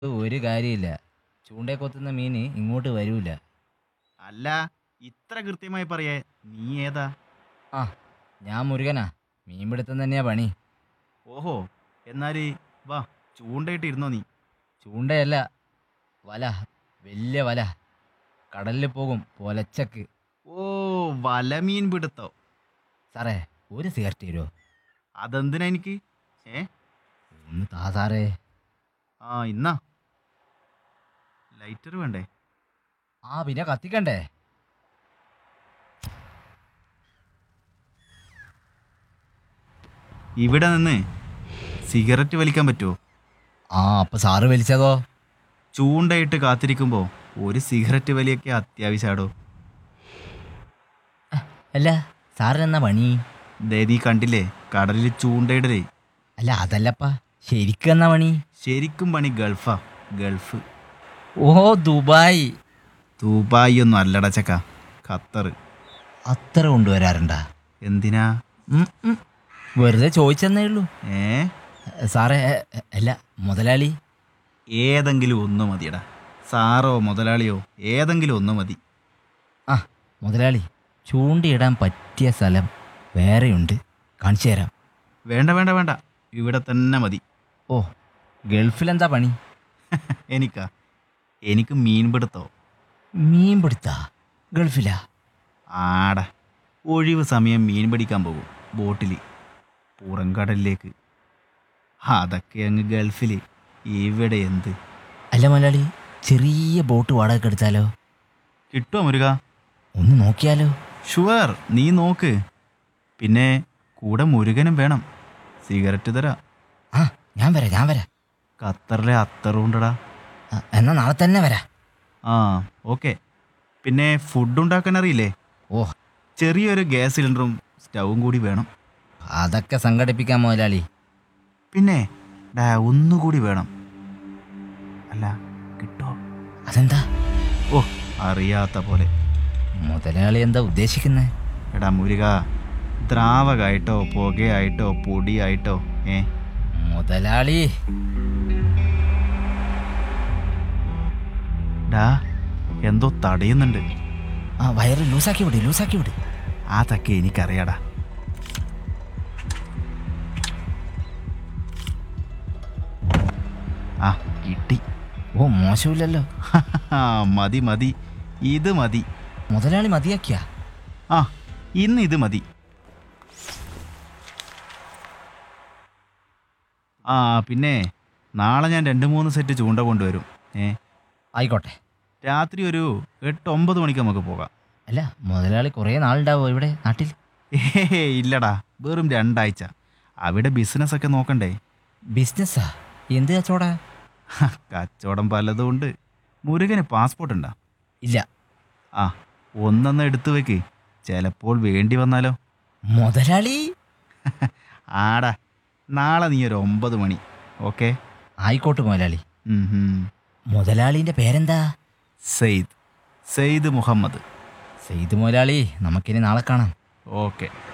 ഒരു കാര്യമില്ല ചൂണ്ടയെ കൊത്തുന്ന മീൻ ഇങ്ങോട്ട് വരൂല അല്ല ഇത്ര കൃത്യമായി പറയേ നീ ഏതാ ആ ഞാൻ മുരുകനാ മീൻ പിടുത്തം തന്നെയാ പണി ഓഹോ എന്നാല് വാ ചൂണ്ടയിട്ട് ഇരുന്നോ നീ ചൂണ്ടയല്ല വല വലിയ വല കടലിൽ പോകും പൊലച്ചക്ക് ഓ വലമീൻ പിടുത്തോ സാറേ ഒരു സിഗരറ്റ് തരുമോ അതെന്തിനാ എനിക്ക് ഏ ഒന്ന് താ സാറേ ആ ഇന്നാ ലൈറ്റർ വേണ്ടേ ആ പിന്നെ കത്തിക്കണ്ടേ ഇവിടെ നിന്ന് സിഗരറ്റ് വലിക്കാൻ പറ്റുമോ ആ അപ്പൊ സാറ് വലിച്ചതോ ചൂണ്ടയിട്ട് കാത്തിരിക്കുമ്പോൾ ഒരു സിഗരറ്റ് വലിയൊക്കെ അത്യാവശ്യമാടോ അല്ല സാറിനെന്നാ പണി ദേ നീ കണ്ടില്ലേ കടലിൽ ചൂണ്ടയിടലേ അല്ല അതല്ലപ്പാ ശരിക്കും എന്നാ പണി ശരിക്കും പണി ഗൾഫാ ഗൾഫ് ഓ ദുബായ് ദുബായി ഒന്നും അല്ലട ചക്ക ഖത്തർ അത്ര കൊണ്ടുവരാറുണ്ടാ എന്തിനാ ഉം, ഉം. വെറുതെ ചോദിച്ചെന്നേ ഉള്ളൂ ഏ സാറേ അല്ല മുതലാളി ഏതെങ്കിലും ഒന്ന് മതിയടാ സാറോ മുതലാളിയോ ഏതെങ്കിലും ഒന്ന് മതി ആ മുതലാളി ചൂണ്ടിയിടാൻ പറ്റിയ സ്ഥലം വേറെയുണ്ട് കാണിച്ചു തരാം വേണ്ട വേണ്ട വേണ്ട ഇവിടെ തന്നെ മതി ഓ ഗൾഫിലെന്താ പണി എനിക്കാ എനിക്ക് മീൻ പിടുത്തോ മീൻ പിടുത്താ ഗൾഫിലാ ആടാ ഒഴിവ് സമയം മീൻ പിടിക്കാൻ പോകും ബോട്ടിൽ പുറംകടലിലേക്ക് അതൊക്കെ അങ്ങ് ഗൾഫിൽ ഇവിടെ എന്ത് അല്ല മുതലാളി ചെറിയ ബോട്ട് വാടക എടുത്താലോ കിട്ടുമോ മുരുക ഒന്ന് നോക്കിയാലോ ഷുവർ നീ നോക്ക് പിന്നെ കൂടെ മുരുകനും വേണം സിഗരറ്റ് തരാ ആ ഞാൻ വരാം ഞാൻ വരാം ഖത്തറിലെ അത്തറുണ്ടടാ ആ, എന്നാ നാളെ തന്നെ വരാം ആ ഓക്കെ പിന്നെ ഫുഡ് ഉണ്ടാക്കാൻ അറിയില്ലേ ഓ ചെറിയൊരു ഗ്യാസ് സിലിണ്ടറും സ്റ്റൗവും കൂടി വേണം അതൊക്കെ സംഘടിപ്പിക്കാൻ മുതലാളി പിന്നെ ഡാ ഒന്നുകൂടി വേണം അല്ല കിട്ടോ അതെന്താ ഓ അറിയാത്ത പോലെ മുതലാളി എന്താ ഉദ്ദേശിക്കുന്നത് എടാ മുരുക ദ്രാവകമായിട്ടോ പുകയായിട്ടോ പൊടിയായിട്ടോ ഏ മുതലാളി ഡാ എന്തോ തടയുന്നുണ്ട് ആ വയറ് ലൂസാക്കി വിട് ലൂസാക്കി വിട് അതൊക്കെ എനിക്കറിയാടാ ആ കിട്ടി ഓ മോശമില്ലല്ലോ ആ, മതി മതി ഇത് മതി മുതലാളി മതിയാക്കിയ ആ ഇന്ന് ഇത് മതി ആ പിന്നെ നാളെ ഞാൻ രണ്ട് മൂന്ന് സെറ്റ് ചൂണ്ട കൊണ്ടുവരും ഏ ആയിക്കോട്ടെ രാത്രി ഒരു എട്ട് ഒമ്പത് മണിക്ക് നമുക്ക് പോകാം അല്ല മുതലാളി കുറേ നാളുണ്ടാവോ ഇവിടെ നാട്ടിൽ ഏ ഇല്ലടാ വെറും രണ്ടാഴ്ച അവിടെ ബിസിനസ് ഒക്കെ നോക്കണ്ടേ ബിസിനസ്സാ എന്ത് കച്ചവടാ ഹ, കച്ചവടം പലതും ഉണ്ട് മുരുകന് പാസ്പോർട്ട് ഉണ്ടാ ഇല്ല ആ ഒന്നെന്ന് എടുത്തു വെക്ക് ചിലപ്പോൾ വേണ്ടി വന്നാലോ മുതലാളി ആടാ നാളെ നീ ഒരു ഒമ്പത് മണി ഓക്കെ ആയിക്കോട്ടെ മുതലാളി മുതലാളിന്റെ പേരെന്താ സെയ്ദ് സെയ്ദ് മുഹമ്മദ് സെയ്ത് മുതലാളി നമുക്കിനി നാളെ കാണാം ഓക്കെ